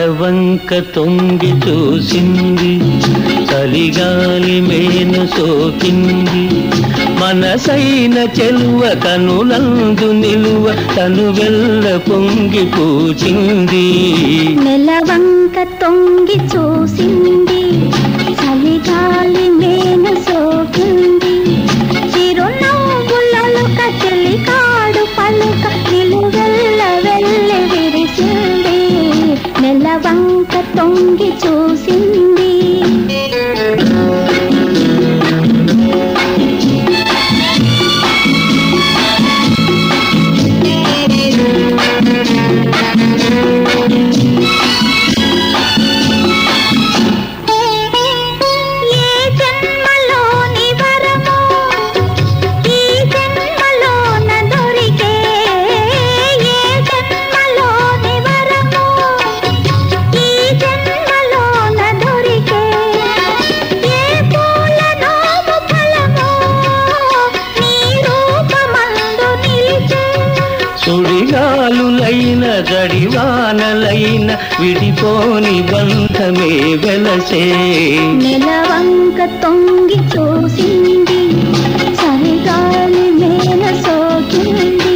నెలవంక తొంగి చూసింది చలిగాలి మేను సోకింది మనసైన చెలువ కనులందు నిలువ తను వెళ్ళ పొంగి పూచింది నెలవంక తొంగి చూసింది చలిగాలి మేను సోకింది చిరునవ్వులలో కచలి కాడు పలుక నిలువెల్ల వెళ్ళి విరిసింది నెలవంక తొంగి చూసింది ఏ జన్మలోని వరమో ఈ జన్మలోన దొరికే ఏ జన్మలోని వరమో ఈ జన్మలోన దొరికే ఏ పూలనోము ఫలమో నీ రూపమందు నిలిచే సుడిగాలులైన గడివానలైన విడిపోని బంధమే వెలసే నెలవంక తొంగి చూసింది చలిగాలి మేన సోకింది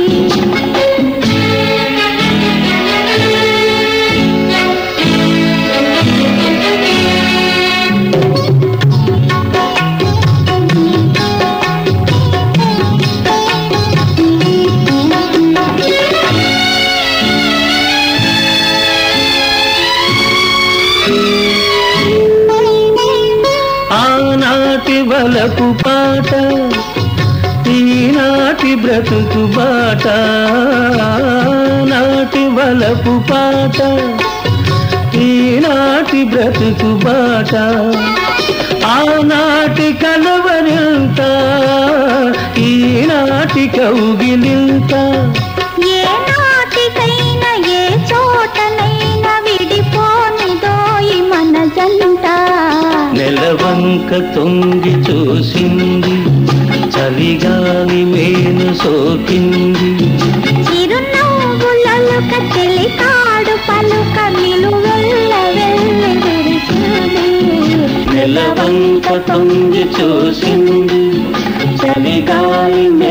ఆనాటి వలపు పాట ఈనాటి బ్రతుకు బాట నాటి వలపు పాట ఈనాటి బ్రతుకు బాట ఆనాటి కలవరింత ఈనాటి కౌగిలింత ఏ నాటికైనా ఏ చోటనైనా విడిపోనిదోయి మన జంట నెలవంక తొంగి చూసింది చలిగాలి మేను సోకింది చిరునవ్వులలో కచెలి కాడు పలుక నిలువెల్ల వెళ్ళి విరిసింది నెలవంక తొంగి చూసింది చలిగాలి